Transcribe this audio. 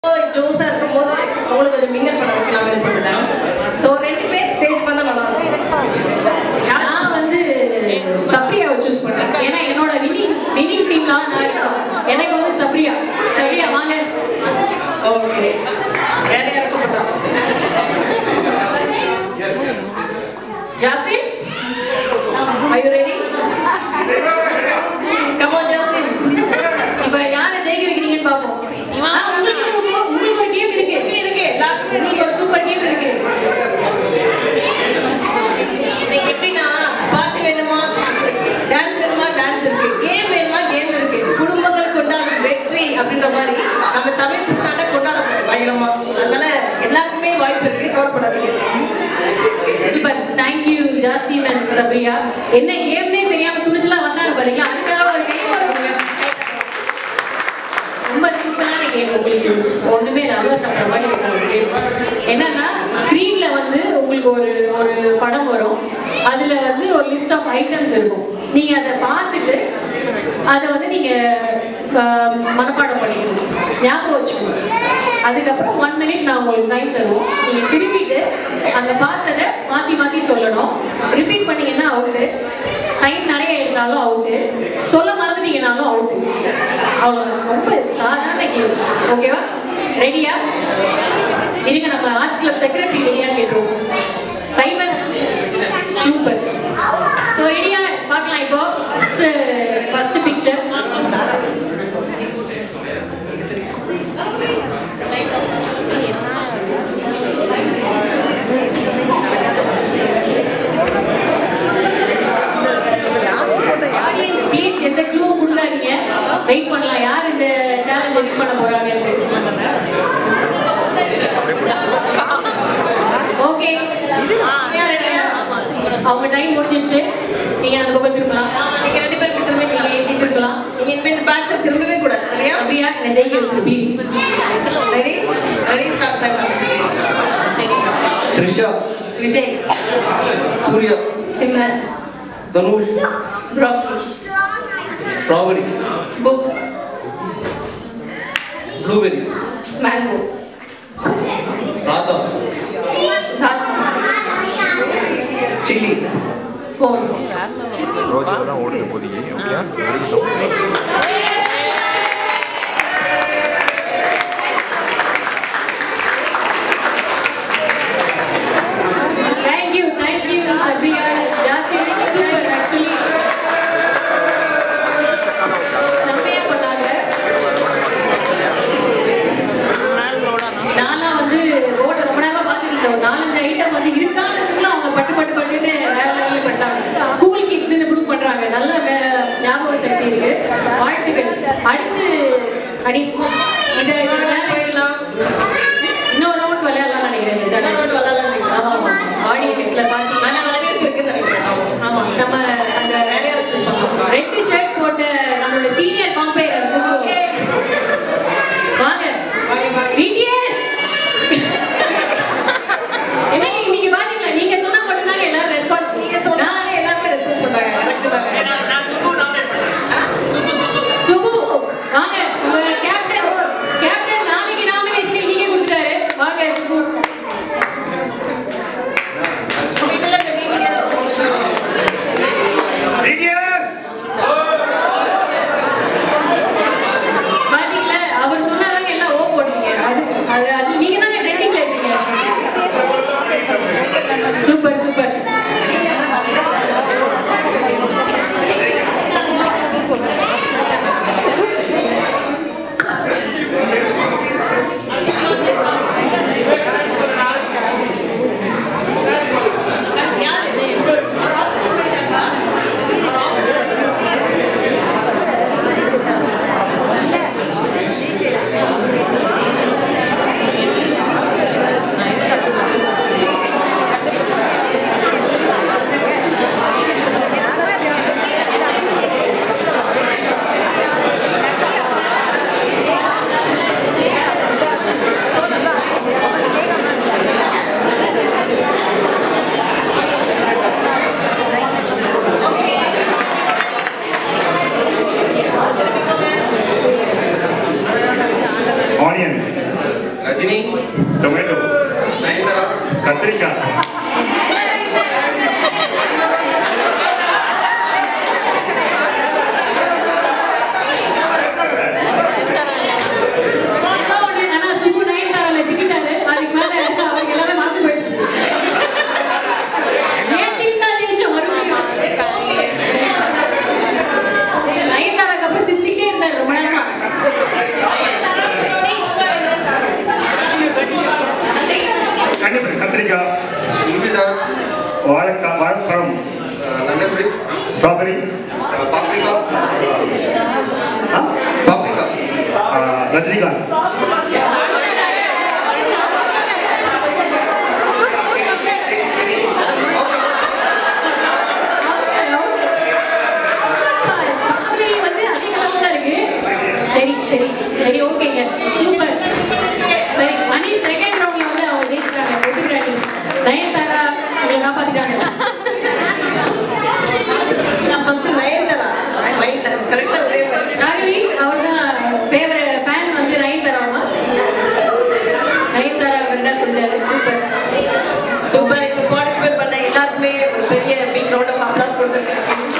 ஜோஸா இருக்கும்போது அவங்களுக்கு கொஞ்சம் மிங்கல் பண்ண வைக்கலாம்னு சொல்லிட்டேன் ஸோ ரெண்டு பேர் ஸ்டேஜ் பண்ணா நல்லா இருக்கும் யார் நான் வந்து சப்ரியாவை சூஸ் பண்ணேன் ஏன்னா என்னோட வினிங் வினிங் டீம் தான் நான் இருக்கணும். எனக்கு வந்து சப்ரியா சப்ரியா வாங்க ஓகே வேற யாருக்கும் பண்றோம் Jasim Are you ready? Come on, Jasim. இப்ப யாரை ஜெயிக்க வைக்கிறீங்கன்னு பாப்போம் ஆ, உங்களுக்கு ஒரு- உங்களுக்கு ஒரு கேம் இருக்கு இருக்கு, இருக்கு. எல்லாருக்குமே உங்களுக்கு இருக்கு. ஒரு சூப்பர் கேம் இருக்கு இன்னைக்கு எப்படின்னா பாட்டு வேணுமா டான்ஸ் வேணுமா டான்ஸ் இருக்கு கேம் வேணுமா கேம் இருக்கு குடும்பங்கள் கொண்டாடும் வெற்றி அப்படின்ற மாதிரி நம்ம தமிழ் புத்தாண்டை கொண்டாட பயணமா அதனால எல்லாருக்குமே வாய்ப்பு இருக்கு கவலைப்படாதீங்க super thank you Jasim and Sabriya என்ன கேம்னே தெரியாம துணிச்சலா வந்தாங்க பாருங்க அதுக்காக ஒரு கை கொடுங்க. ரொம்ப சிம்பிளான கேம் உங்களுக்கு ஒண்ணுமே இல்லை அல்வா சாப்பிட்ற மாதிரி இருக்கும் ஒரு கேம் என்னன்னா ஸ்க்ரீன்ல வந்து உங்களுக்கு ஒரு ஒரு படம் வரும் அதுல வந்து ஒரு லிஸ்ட் ஆஃப் ஐட்டம்ஸ் இருக்கும் நீங்க அதை பார்த்துட்டு அதை வந்து நீங்க ஆஹ், மனப்பாடம் பண்ணிக்கணும் ஞாபகம் வச்சுக்கணும் அதுக்கப்புறம் ஒன் மினிட் நான் உங்களுக்கு டைம் தருவோம் நீங்க திரும்பிட்டு அந்த பார்த்ததை மாத்தி மாத்தி சொல்லணும் ரிப்பீட் பண்ணீங்கன்னா அவுட்டு டைம் நிறைய எடுத்தாலும் அவுட்டு சொல்ல மறந்துட்டீங்கனாலும் அவுட்டு அவ்வளோதான் ரொம்ப சாதாரண கேம் ஓகேவா ரெடியா இருங்க நம்ம ஆர்ட்ஸ் கிளப் செக்ரட்டரி ரெடியா கேட்டுருவோம் டைமர் சூப்பர் ஸோ ரெடியா பார்க்கலாம் இப்போ first first picture audience please எந்த க்ளூவும் கொடுக்காதீங்க வெயிட் பண்ணலாம் யார் இந்த சேலஞ்சை வின் பண்ண போறாங்கன்னு ஓகே அவங்க டைம் முடிஞ்சிருச்சு நீங்க அந்த பக்கம் திருப்பலாம் நீங்க ரெண்டு பேரும் இப்படி திரும்பிக்கலாம் நீங்க எப்படி திருப்பலாம் நீங்க இனிமே இந்த பேக் சைடு திரும்பவே கூடாது சரியா அப்படியா என்ன ஜெயிக்க வச்சிரு ப்ளீஸ் ரெடி ரெடி ஸ்டார்ட் பண்ணலாம் த்ரிஷா விஜய் சூர்யா சிம்மர் Dhanush bro strawberry book blueberry mango Radha chilli phone ரோஜில் தான் ஓடுது இப்போதைக்கு ஓகே இருக்கட்டும் தேங்க்யூ தேங்க்யூ சபியா ஜாஸ்தி சூப்பர் ஆக்சுவலி செம்மையா பண்ணாங்க நான்லாம் வந்து ரோட ரொம்ப நேரமா பார்த்துட்டு ஒரு நாலஞ்சு ஐட்டம் வந்து இருக்கான்றதுக்குள்ள அவங்க பட்டு பட்டு பட்டுன்னு வேற லெவலில் பண்ணாங்க ஸ்கூல் கிட்ஸ்னு ப்ரூவ் பண்றாங்க நல்ல வே- ஞாபக சக்தி இருக்கு வாழ்த்துக்கள் அடுத்து அடிஸ் இதை போயிடலாம் இன்னொரு ரவுண்ட் விளையாடலாம் நினைக்கிறேன் இந்த challenge. இன்னொரு round விளையாடலாம் நினைக்கிறேன். ஆமா ஆமா ஆடியன்ஸ்ல பாத்தீங்கன்னா ஆனா வரவேற்பு இருக்குன்னு நினைக்கிறேன் ஆமா நம்ம அந்த வேலையா வச்சு பண்ணலாம் ரெட் ஷர்ட் போட்ட நம்மளோட சீனியர் காம்பேயர் வாங்க பிடிஎஸ் என்ன நீங்க பாத்தீங்களா நீங்க சொன்னா மட்டும்தாங்க எல்லாரும் ரெஸ்பான்ஸ் நீங்க சொன்னாலே எல்லாருமே ரெஸ்பான்ஸ் பண்றாங்க கரெக்ட் தாங்க சுபு வாங்க உங்க கேப்டன் கேப்டன் நாளைக்கு நாமினேஷன் நீங்க கொடுத்தாரு வாங்க சுபு இதுல இந்த VBS பாத்தீங்களா அவர் சொன்னாதாங்க எல்லாம் ஓ போடுறீங்க அது அது அது நீங்க தானே ட்ரெண்டிங்ல இருக்கீங்க super super Rajini tomato Nayanthara கத்திரிக்காய் ஏதோ ஒண்ணு, ஆனா சுப்பு நயன்தாரால சிக்கிட்டாரு. அதுக்கு மேல அவருக்கு எல்லாமே மறந்து போயிடுச்சு. என் team தான் ஜெயிச்சோம் மறுபடியும். நயன்தாராக்கு அப்புறம் சிரிச்சுக்கிட்டே இருந்தாரு ரொம்ப நேரமா. கண்டிப்பாக கத்திரிக்காய் இந்திரா வாழைக்காய் வாழைப்பழம் நன்னபடி ஸ்ட்ராபெரி பாப்ரிகா ஆ? பாப்ரிகா ஆ, ரஜினிகாந்த் strawberry வந்து அதிக அளவுல இருக்கு. சரி சரி சரி ஓகேங்க சூப்பர் சரி மணி செகண்ட் ரவுண்ட்ல வந்து அவங்க ஜெயிச்சிட்டாங்க ஒத்துக்கிறாங்க நயன்தாரா உங்களை காப்பாத்திட்டாங்க நான் ஃபர்ஸ்ட் நயன்தாரா மைண்ட்ல கரெக்டா ஒரே மாதிரி ராகவி அவர் தான் ஃபேவரட் ஃபேன் வந்து நயன்தாராமா நயன்தாரா கரெக்டாக சொல்லிட்டாரு சூப்பர் சூப்பர் இப்போ பார்ட்டிசிபேட் பண்ண எல்லாருக்குமே ஒரு பெரிய பிக் ரவுண்ட் ஆஃப் அப்ளாஸ் கொடுத்துருக்கேன்